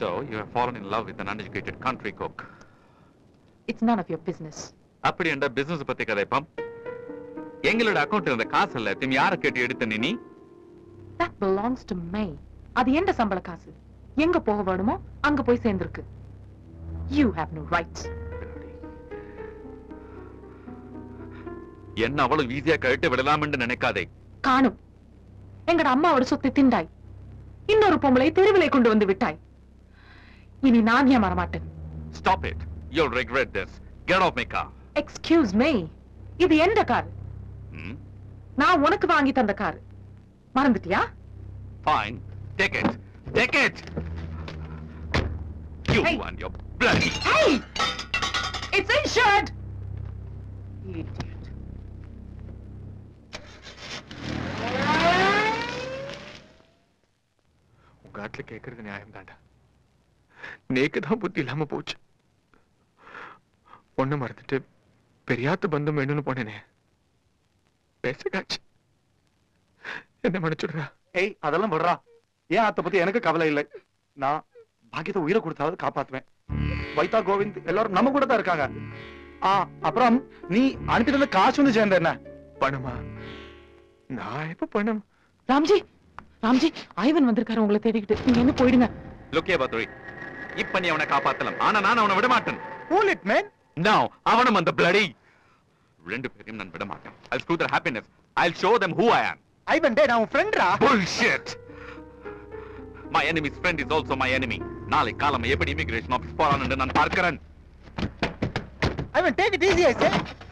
So you have fallen in love with an uneducated country cook. It's none of your business அப்படி என்ற business பத்தி கதைப்பம் எங்களோட account இருந்த காசு எல்லாத்தையும் யாரை கேட்டு எடுத்த நீ that belongs to me அது எந்த சம்பள காசு எங்க போக வேணுமோ அங்க போய் சேர்ந்திருக்கு you have no rights என்ன அவ்வளவு ஈஸியா கழட்டு விடலாம்னு நினைக்காதே காணும் எங்கட அம்மாவோட சொத்தை திண்டாய் இன்னொரு பொம்பளை தெருவிலை கொண்டு வந்து விட்டாய் இனி நான் ஏன் வரமாட்டேன் stop it you'll regret this get off my car excuse me இது எந்த கார் hmm? நான் உனக்கு வாங்கி தந்த கார் மறந்துட்டியா fine take it take it you Hey. and your bloody Hey! It's insured! Idiot. உங்க ஆட்ல கேட்கறது நியாயம் தாண்டா நேக்கு தான் புத்தி இல்லாம போச்சு பொண்ணு மறந்துட்டு பெரியாத்து பந்தம் வேணும்னு போனேனே பேசகாச்சு என்ன மன்னிச்சுடுறா ஏய் அதெல்லாம் விடுறா ஏன் அத்தை பத்தி எனக்கு கவலை இல்லை நான் பாக்கியத்தை உயிரை கொடுத்தாவது காப்பாத்துவேன் வைத்தா கோவிந்த் எல்லாரும் நம்ம கூட தான் இருக்காங்க ஆ அப்புறம் நீ அனுப்பிட்டு இருந்த காசு வந்து சேர்ந்த என்ன பணமா நான் எப்ப பணம் ராம்ஜி ராம்ஜி ஐவன் வந்திருக்காரு உங்களை தேடிக்கிட்டு நீங்க என்ன போயிடுங்க look here பத்ரி இப்ப நீ அவனை காப்பாத்தலாம் ஆனா நான் அவனை விட மாட்டேன் கூல் இட் மேன் now அவனும் அந்த bloody ரெண்டு பேரையும் நான் விட மாட்டேன் I'll screw their happiness I'll show them who I am Ivan டே நான் உன் ஃப்ரெண்ட்ரா bullshit my enemy's friend is also my enemy நாளை காலம் எப்படி இமிகிரேஷன் ஆபீஸ் போறான்னு நான் பார்க்கிறேன் Ivan take it easy I say